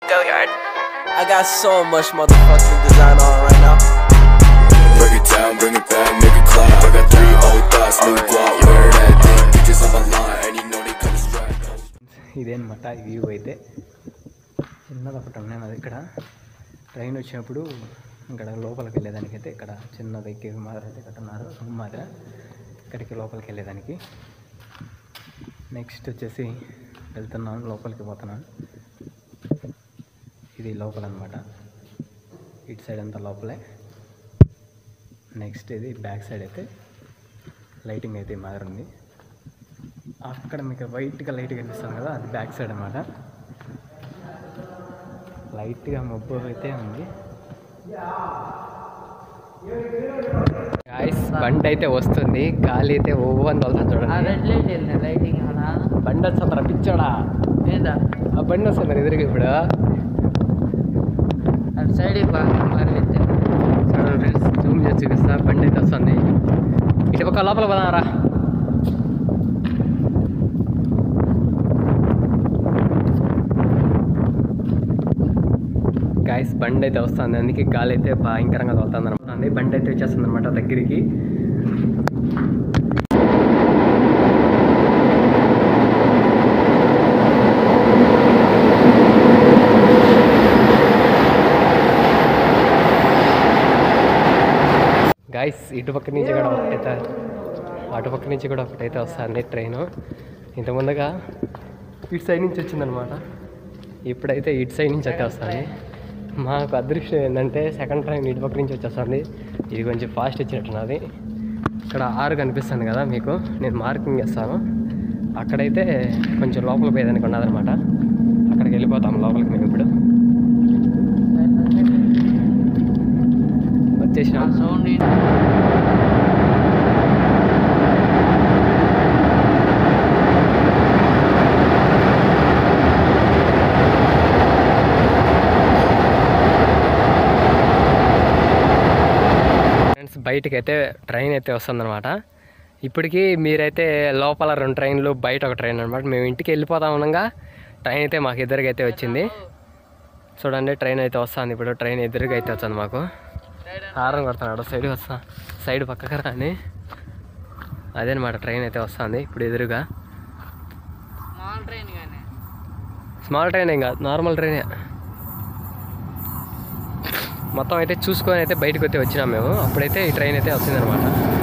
Go yard. I got so much motherfucking design on right now. Break it down, bring it back, make it clap. I got three old thoughts, new guap, wear that thing. Bitches on my line, and you know they come straight. ఇదేనమాట ఈ view అయితే చిన్నది ఒకటి ఉన్నది ఇక్కడ train వచ్చినప్పుడు ఇక్కడ లోపలికి వెళ్ళేదానికైతే ఇక్కడ చిన్నది కేవ్ మాదిరి అయితే ఇక్కడ ఉన్నారు రూమ్ మాదిరి ఇక్కడికి లోపలికి వెళ్ళేదానికి నెక్స్ట్ వచ్చేసి వెళ్తున్నాను లోపలికి పోతున్నాను ఇది లోపల అనమాట ఇటు సైడ్ అంతా లోపలే నెక్స్ట్ ఇది బ్యాక్ సైడ్ అయితే లైటింగ్ అయితే మాదిరి ఉంది అక్కడ మీకు వైట్గా లైట్ కనిపిస్తుంది కదా అది బ్యాక్ సైడ్ అనమాట లైట్గా మబ్బు అయితే ఉంది గాయస్ బండి అయితే వస్తుంది గాలి అయితే ఓ అని తోలుతుంది చూడండి రెడ్ లైట్ ఏంది లైటింగ్ అలా బండి వస్తుంది పిచ్చోడా లేదా ఆ బండి వస్తుంది మరి ఎదురుగా ఇప్పుడు అటు సైడ్ మరి అయితే చూడండి ఫ్రెండ్స్ జూమ్ చేసి చూపిస్తా బండి అయితే వస్తుంది ఇటు పక్క లోపల పోదారా గాయస్ బండి అయితే వస్తుంది అందుకే గాలి అయితే భయంకరంగా తోలుతుంది అనమాట బండి అయితే వచ్చేస్తుంది అనమాట దగ్గరికి గాయస్ ఇటుపక్క నుంచి కూడా ఒకటైతే అటుపక్క నుంచి కూడా ఒకటైతే వస్తుంది ట్రైన్ ఇంత ముందుగా ఇటు సైడ్ నుంచి వచ్చిందనమాట ఇప్పుడైతే ఇటు సైడ్ నుంచి అయితే వస్తుంది మాకు అదృష్టం ఏంటంటే సెకండ్ ట్రైన్ ఇటు పక్క నుంచి వచ్చేస్తుంది ఇది కొంచెం ఫాస్ట్ వచ్చినట్టున్నది ఇక్కడ ఆరు కనిపిస్తుంది కదా మీకు నేను మార్కింగ్ చేస్తాను అక్కడైతే కొంచెం లోపల పోయేదానికి ఉన్నదనమాట అక్కడికి వెళ్ళిపోతాం లోపలికి మేము ఇప్పుడు వచ్చేసినాం సౌండ్ ఫ్రెండ్స్ బయటకి అయితే ట్రైన్ అయితే వస్తుందన్నమాట ఇప్పటికీ మీరైతే లోపల రెండు ట్రైన్లు బయట ఒక ట్రైన్ అనమాట మేము ఇంటికి వెళ్ళిపోతా ఉండగా ట్రైన్ అయితే మాకు ఎదురుగా అయితే వచ్చింది చూడండి ట్రైన్ అయితే వస్తుంది ఇప్పుడు ట్రైన్ ఎదురుగా అయితే వచ్చింది మాకు హారం కొడుతున్నాడు సైడ్ వస్తా సైడ్ పక్కకు రాని అదేనమాట ట్రైన్ అయితే వస్తుంది ఇప్పుడు ఎదురుగా స్మాల్ ట్రైన్ కానీ స్మాల్ ట్రైన్ ఏం కాదు నార్మల్ ట్రైనే మొత్తం అయితే చూసుకొని అయితే బయటకు అయితే వచ్చినాం మేము అప్పుడైతే ఈ ట్రైన్ అయితే వచ్చిందనమాట